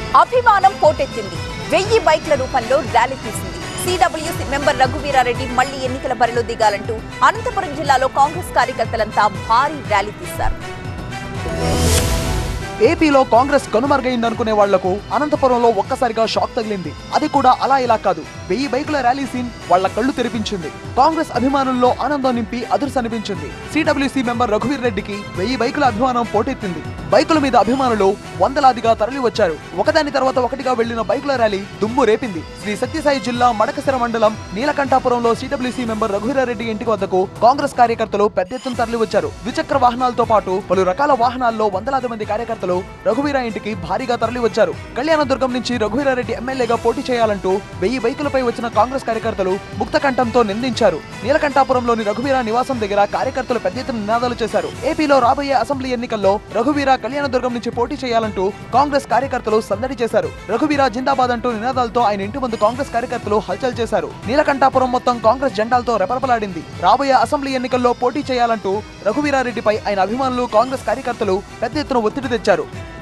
అభిమానం పోటెత్తింది వెయ్యి బైక్ల రూపంలో ర్యాలీ తీసింది సిడబ్ల్యూసి మెంబర్ రఘువీరారెడ్డి మళ్లీ ఎన్నికల బరిలో దిగాలంటూ అనంతపురం జిల్లాలో కాంగ్రెస్ కార్యకర్తలంతా భారీ ర్యాలీ తీశారు ఏపీలో కాంగ్రెస్ కనుమరుగైందనుకునే వాళ్లకు అనంతపురంలో ఒక్కసారిగా షాక్ తగిలింది అది కూడా అలా ఇలా కాదు వెయ్యి బైకుల ర్యాలీ సీన్ వాళ్ల కళ్ళు తెరిపించింది కాంగ్రెస్ అభిమానుల్లో ఆనందం నింపి అదుర్స్ అనిపించింది సిడబ్ల్యూసీ మెంబర్ రఘువీర్ రెడ్డికి వెయ్యి బైకుల అభిమానం పోటెత్తింది బైకుల మీద అభిమానులు వందలాదిగా తరలి వచ్చారు ఒకదాని తర్వాత ఒకటిగా వెళ్లిన బైకుల ర్యాలీ దుమ్ము రేపింది శ్రీ సత్యసాయి జిల్లా మడకసిర మండలం నీలకంఠాపురంలో సిడబ్ల్యూసీ మెంబర్ రఘువీరారెడ్డి ఇంటి వద్దకు కాంగ్రెస్ కార్యకర్తలు పెద్ద ఎత్తున తరలి వచ్చారు ద్విచక్ర వాహనాలతో పాటు పలు రకాల వాహనాల్లో వందలాది మంది కార్యకర్తలు రఘువీర ఇంటికి భారీగా తరలి వచ్చారు కళ్యాణదుర్గం నుంచి రఘువీరారెడ్డి ఎమ్మెల్యేగా పోటీ చేయాలంటూ వెయ్యి బైకులపై వచ్చిన కాంగ్రెస్ కార్యకర్తలు ముక్తకంఠంతో నిందించారు నీలకంఠాపురంలోని రఘువీర నివాసం దగ్గర కార్యకర్తలు పెద్ద ఎత్తున నినాదాలు చేశారు ఏపీలో రాబోయే అసెంబ్లీ ఎన్నికల్లో రఘువీర కళ్యాణదుర్గం నుంచి పోటీ చేయాలంటూ కాంగ్రెస్ కార్యకర్తలు సందడి చేశారు రఘువీర జిందాబాద్ అంటూ నినాదాలతో ఆయన ఇంటి ముందు కాంగ్రెస్ కార్యకర్తలు హల్చల్ చేశారు నీలకంఠాపురం మొత్తం కాంగ్రెస్ జెండాలతో రెపరెపలాడింది రాబోయే అసెంబ్లీ ఎన్నికల్లో పోటీ చేయాలంటూ రఘువీరారెడ్డిపై ఆయన అభిమానులు కాంగ్రెస్ కార్యకర్తలు పెద్ద ఎత్తున ఒత్తిడి తెచ్చారు